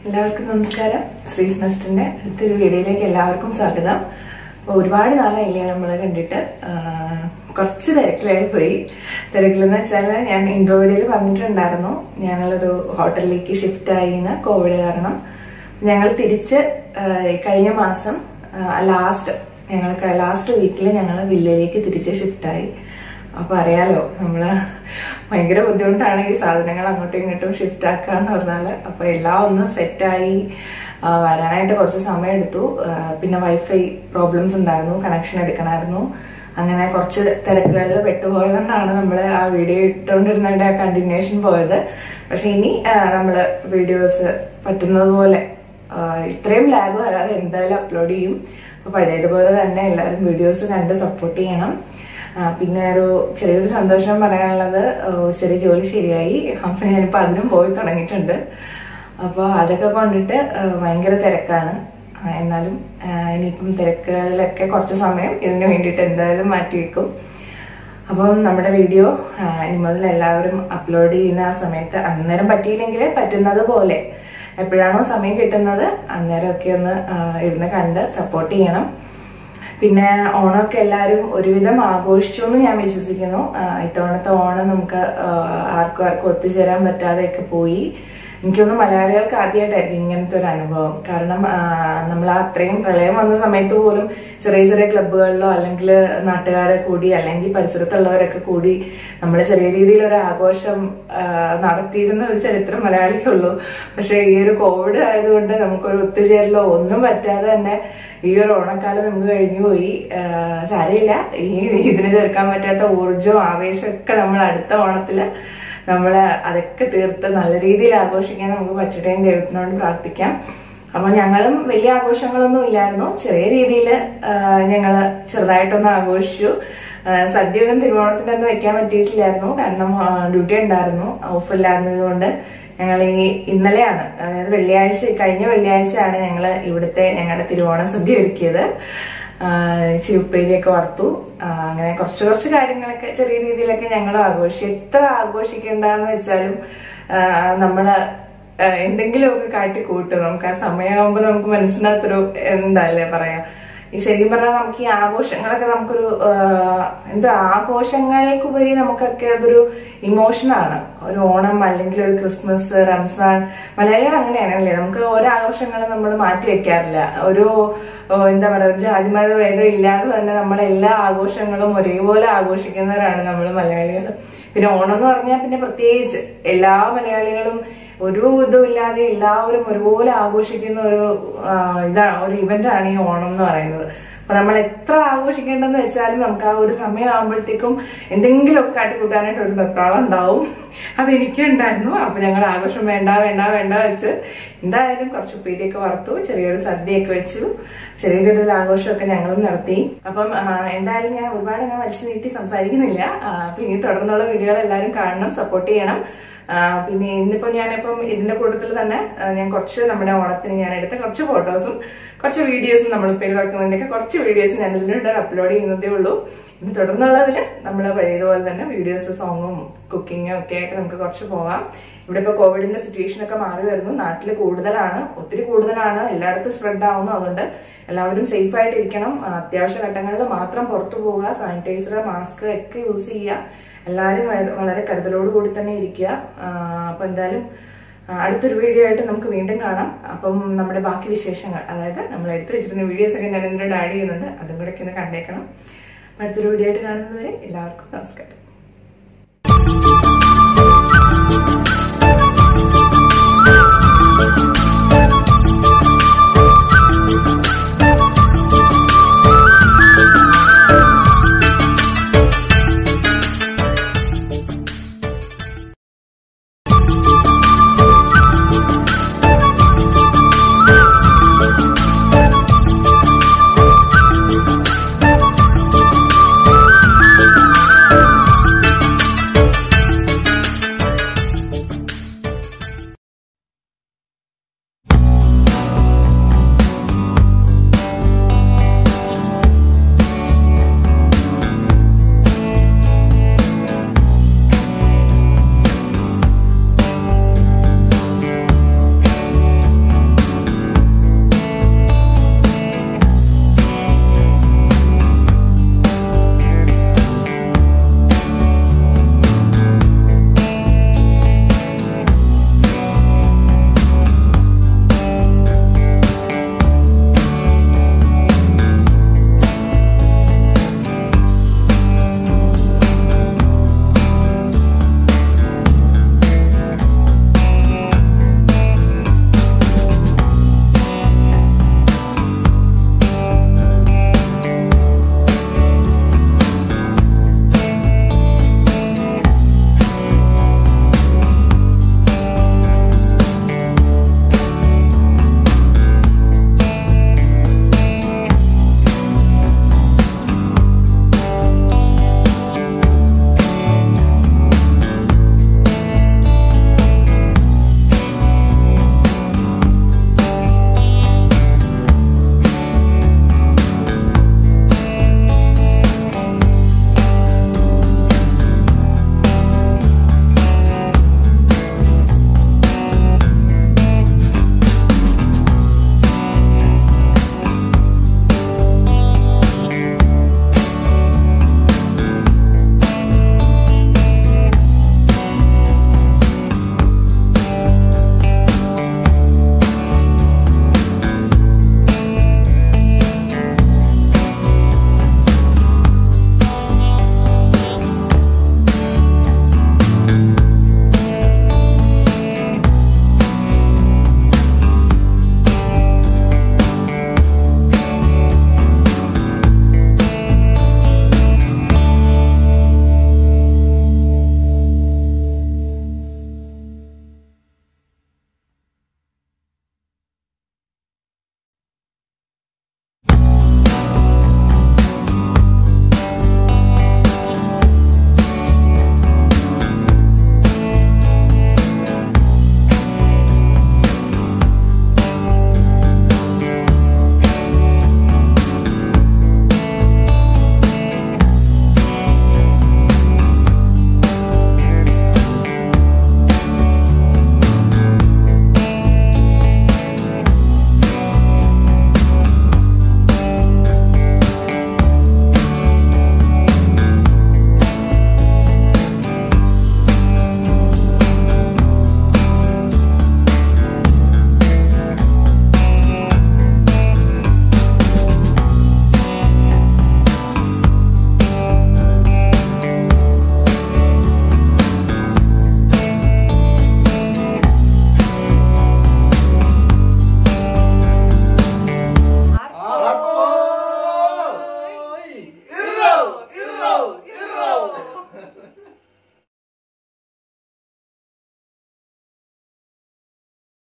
എല്ലാവർക്കും നമസ്കാരം ശ്രീസ് നെസ്റ്റിന്റെ അടുത്തൊരു വീഡിയോയിലേക്ക് എല്ലാവർക്കും സ്വാഗതം അപ്പൊ ഒരുപാട് നാളായില്ലേ നമ്മൾ കണ്ടിട്ട് ആ, കുറച്ച് തിരക്കിലായി പോയി തിരക്കിലെന്ന് വെച്ചാൽ ഞാൻ ഇൻട്രോ വീഡിയോയിൽ പറഞ്ഞിട്ടുണ്ടായിരുന്നു ഞങ്ങളൊരു ഹോട്ടലിലേക്ക് ഷിഫ്റ്റ് ആയിന്ന് കോവിഡ് കാരണം ഞങ്ങൾ തിരിച്ച് ആ, കഴിഞ്ഞ മാസം ലാസ്റ്റ് ഞങ്ങൾ ലാസ്റ്റ് വീക്കിൽ ഞങ്ങൾ വില്ലയിലേക്ക് തിരിച്ച് ഷിഫ്റ്റ് ആയി അപ്പൊ അറിയാലോ നമ്മള് ഭയങ്കര ബുദ്ധിമുട്ടാണ് ഈ സാധനങ്ങൾ അങ്ങോട്ടും ഇങ്ങോട്ടും ഷിഫ്റ്റ് ആക്കുക എന്ന് പറഞ്ഞാല് അപ്പൊ എല്ലാം ഒന്ന് സെറ്റായി വരാനായിട്ട് കുറച്ച് സമയം എടുത്തു ആ, പിന്നെ വൈഫൈ പ്രോബ്ലംസ് ഉണ്ടായിരുന്നു കണക്ഷൻ എടുക്കണമായിരുന്നു അങ്ങനെ കുറച്ച് തിരക്കുകളിൽ പെട്ടുപോയതുകൊണ്ടാണ് നമ്മൾ ആ വീഡിയോ ഇട്ടുകൊണ്ടിരുന്നതിന്റെ കണ്ടിന്യൂഷൻ പോയത് പക്ഷെ ഇനി ആ, നമ്മള് വീഡിയോസ് പറ്റുന്നത് പോലെ ആ, ഇത്രയും ലാഗ് വരാതെ എന്തായാലും അപ്ലോഡ് ചെയ്യും അപ്പൊ പഴയതുപോലെ തന്നെ എല്ലാവരും വീഡിയോസ് കണ്ട് സപ്പോർട്ട് ചെയ്യണം ആ, പിന്നെ ഒരു ചെറിയൊരു സന്തോഷം പറയാനുള്ളത് ആ, ഒരു ചെറിയ ജോലി ശരിയായി അപ്പൊ ഞാനിപ്പോ അതിനും പോയി തുടങ്ങിയിട്ടുണ്ട് അപ്പൊ അതൊക്കെ കൊണ്ടിട്ട് ആ, ഭയങ്കര തിരക്കാണ് ആ, എന്നാലും ആ, ഇനിയിപ്പം തിരക്കുകളിലൊക്കെ കുറച്ച് സമയം ഇതിന് വേണ്ടിയിട്ട് എന്തായാലും മാറ്റി വെക്കും അപ്പം നമ്മുടെ വീഡിയോ ആ, ഇനി മുതൽ എല്ലാവരും അപ്ലോഡ് ചെയ്യുന്ന ആ സമയത്ത് അന്നേരം പറ്റിയില്ലെങ്കിൽ പറ്റുന്നത് പോലെ എപ്പോഴാണോ സമയം കിട്ടുന്നത് അന്നേരമൊക്കെ ഒന്ന് ആ, ഇരുന്ന് കണ്ട് സപ്പോർട്ട് ചെയ്യണം പിന്നെ ഓണമൊക്കെ എല്ലാവരും ഒരുവിധം ആഘോഷിച്ചു എന്ന് ഞാൻ വിശ്വസിക്കുന്നു ആ, ഇത്തവണത്തെ ഓണം നമുക്ക് ആ, ആർക്കും ആർക്കും ഒത്തുചേരാൻ പറ്റാതെയൊക്കെ പോയി എനിക്കൊന്ന് മലയാളികൾക്ക് ആദ്യമായിട്ടായിരിക്കും ഇങ്ങനത്തെ ഒരു അനുഭവം കാരണം നമ്മൾ അത്രയും പ്രളയം വന്ന സമയത്ത് പോലും ചെറിയ ചെറിയ ക്ലബ്ബുകളിലോ അല്ലെങ്കിൽ നാട്ടുകാരെ കൂടി അല്ലെങ്കിൽ പരിസരത്തുള്ളവരൊക്കെ കൂടി നമ്മൾ ചെറിയ രീതിയിൽ ഒരു ആഘോഷം ആ, നടത്തിയിരുന്ന ഒരു ചരിത്രം മലയാളിക്കുള്ളൂ പക്ഷെ ഈ ഒരു കോവിഡ് ആയതുകൊണ്ട് നമുക്കൊരു ഒത്തുചേരലോ ഒന്നും പറ്റാതെ തന്നെ ഈ ഒരു ഓണക്കാലം നമുക്ക് കഴിഞ്ഞു പോയി ആ, സാരമില്ല ഈ ഇതിന് തീർക്കാൻ പറ്റാത്ത ഊർജവും ആവേശവും ഒക്കെ നമ്മൾ അടുത്ത ഓണത്തില് നമ്മള് അതൊക്കെ തീർത്ത് നല്ല രീതിയിൽ ആഘോഷിക്കാൻ നമുക്ക് പറ്റട്ടെ എന്ന് ദൈവത്തിനോട് പ്രാർത്ഥിക്കാം അപ്പൊ ഞങ്ങളും വലിയ ആഘോഷങ്ങളൊന്നും ഇല്ലായിരുന്നു ചെറിയ രീതിയിൽ ഞങ്ങള് ചെറുതായിട്ടൊന്ന് ആഘോഷിച്ചു ആ, സദ്യയൊന്നും തിരുവോണത്തിന്റെ അന്ന് വെക്കാൻ പറ്റിയിട്ടില്ലായിരുന്നു കാരണം ഡ്യൂട്ടി ഉണ്ടായിരുന്നു ഓഫ് ഇല്ലായിരുന്നത് കൊണ്ട് ഞങ്ങൾ ഈ ഇന്നലെയാണ് അതായത് വെള്ളിയാഴ്ച കഴിഞ്ഞ വെള്ളിയാഴ്ചയാണ് ഞങ്ങൾ ഇവിടുത്തെ ഞങ്ങളുടെ തിരുവോണ സദ്യ ഒരുക്കിയത് ഇച്ചിരി ഉപ്പേരിയൊക്കെ വറുത്തു ആ, അങ്ങനെ കുറച്ച് കുറച്ച് കാര്യങ്ങളൊക്കെ ചെറിയ രീതിയിലൊക്കെ ഞങ്ങൾ ആഘോഷിച്ചു എത്ര ആഘോഷിക്കേണ്ടെന്ന് വെച്ചാലും ആ, നമ്മള് ആ, എന്തെങ്കിലുമൊക്കെ കാട്ടി കൂട്ടും നമുക്ക് ആ സമയമാകുമ്പോൾ നമുക്ക് മനസ്സിനകത്തൊരു എന്താല്ലേ പറയാ ഈ ശരിക്കും പറഞ്ഞാൽ നമുക്ക് ഈ ആഘോഷങ്ങളൊക്കെ നമുക്കൊരു ആ, എന്താ ആഘോഷങ്ങൾക്കുപരി നമുക്കൊക്കെ അതൊരു ഇമോഷനാണ് ഒരു ഓണം അല്ലെങ്കിൽ ഒരു ക്രിസ്മസ് റംസാൻ മലയാളികൾ അങ്ങനെയാണല്ലേ നമുക്ക് ഓരോ ആഘോഷങ്ങൾ നമ്മൾ മാറ്റി വെക്കാറില്ല ഒരു ഓ, എന്താ പറയുക ഒരു ജാതിമത ഭേദം ഇല്ലാതെ തന്നെ നമ്മൾ എല്ലാ ആഘോഷങ്ങളും ഒരേപോലെ ആഘോഷിക്കുന്നവരാണ് നമ്മൾ മലയാളികൾ പിന്നെ ഓണം എന്ന് പറഞ്ഞാൽ പിന്നെ പ്രത്യേകിച്ച് എല്ലാ മലയാളികളും ഒരു ഇതും ഇല്ലാതെ എല്ലാവരും ഒരുപോലെ ആഘോഷിക്കുന്ന ഒരു ആ, ഇതാണ് ഒരു ഇവന്റ് ആണ് ഈ ഓണം എന്ന് പറയുന്നത് അപ്പൊ നമ്മൾ എത്ര ആഘോഷിക്കേണ്ടെന്ന് വെച്ചാലും നമുക്ക് ആ ഒരു സമയം ആകുമ്പോഴത്തേക്കും എന്തെങ്കിലുമൊക്കെ കാട്ടിക്കൂട്ടാനായിട്ട് ഒരു വെപ്രാളം ഉണ്ടാവും അത് എനിക്കും ഉണ്ടായിരുന്നു അപ്പൊ ഞങ്ങൾ ആഘോഷം വേണ്ട വേണ്ട വേണ്ട വെച്ച് എന്തായാലും കുറച്ച് ഉപ്പേരിയൊക്കെ വറുത്തു ചെറിയൊരു സദ്യയൊക്കെ വെച്ചു ചെറിയ രീതിയിലുള്ള ആഘോഷമൊക്കെ ഞങ്ങളും നടത്തി അപ്പം ആ, എന്തായാലും ഞാൻ ഒരുപാട് ഞാൻ വലിച്ചു നീട്ടി സംസാരിക്കുന്നില്ല ആ, അപ്പൊ ഇനി തുടർന്നുള്ള വീഡിയോകൾ എല്ലാവരും കാണണം സപ്പോർട്ട് ചെയ്യണം ആ, പിന്നെ ഇന്നിപ്പോ ഞാനിപ്പം ഇതിന്റെ കൂട്ടത്തിൽ തന്നെ ആ, ഞാൻ കുറച്ച് നമ്മുടെ ഓണത്തിന് ഞാൻ എടുത്ത കുറച്ച് ഫോട്ടോസും കുറച്ച് വീഡിയോസും നമ്മൾ പേര് വെക്കുന്നതിന്റെയൊക്കെ കുറച്ച് വീഡിയോസ് ഞാൻ ഇതിലൂടെ അപ്ലോഡ് ചെയ്യുന്നതേ ഉള്ളൂ ഇനി തുടർന്നുള്ളതിൽ നമ്മൾ പഴയതുപോലെ തന്നെ വീഡിയോസ് സോങ്ങും കുക്കിങ്ങും ഒക്കെ ആയിട്ട് നമുക്ക് കുറച്ച് പോവാം ഇവിടെ ഇപ്പൊ കോവിഡിന്റെ സിറ്റുവേഷൻ ഒക്കെ മാറി വരുന്നു നാട്ടിൽ കൂടുതലാണ് ഒത്തിരി കൂടുതലാണ് എല്ലായിടത്തും സ്പ്രെഡ് ആവുന്നു അതുകൊണ്ട് എല്ലാവരും സേഫ് ആയിട്ട് ഇരിക്കണം ആ, അത്യാവശ്യ ഘട്ടങ്ങളിൽ മാത്രം പുറത്തു പോവുക സാനിറ്റൈസർ മാസ്ക് ഒക്കെ യൂസ് ചെയ്യുക എല്ലാവരും വ- വളരെ കരുതലോട് കൂടി തന്നെ ഇരിക്കുക ആ, അപ്പൊ എന്തായാലും ആ, അടുത്തൊരു വീഡിയോ ആയിട്ട് നമുക്ക് വീണ്ടും കാണാം അപ്പം നമ്മുടെ ബാക്കി വിശേഷങ്ങൾ അതായത് നമ്മൾ എടുത്തു വെച്ചിരുന്ന വീഡിയോസ് ഒക്കെ ഞാൻ ഇതിനോട് ആഡ് ചെയ്യുന്നുണ്ട് അതും കൂടെ ഒക്കെ ഒന്ന് കണ്ടേക്കണം അടുത്തൊരു വീഡിയോ ആയിട്ട് കാണുന്നത് വരെ എല്ലാവർക്കും നമസ്കാരം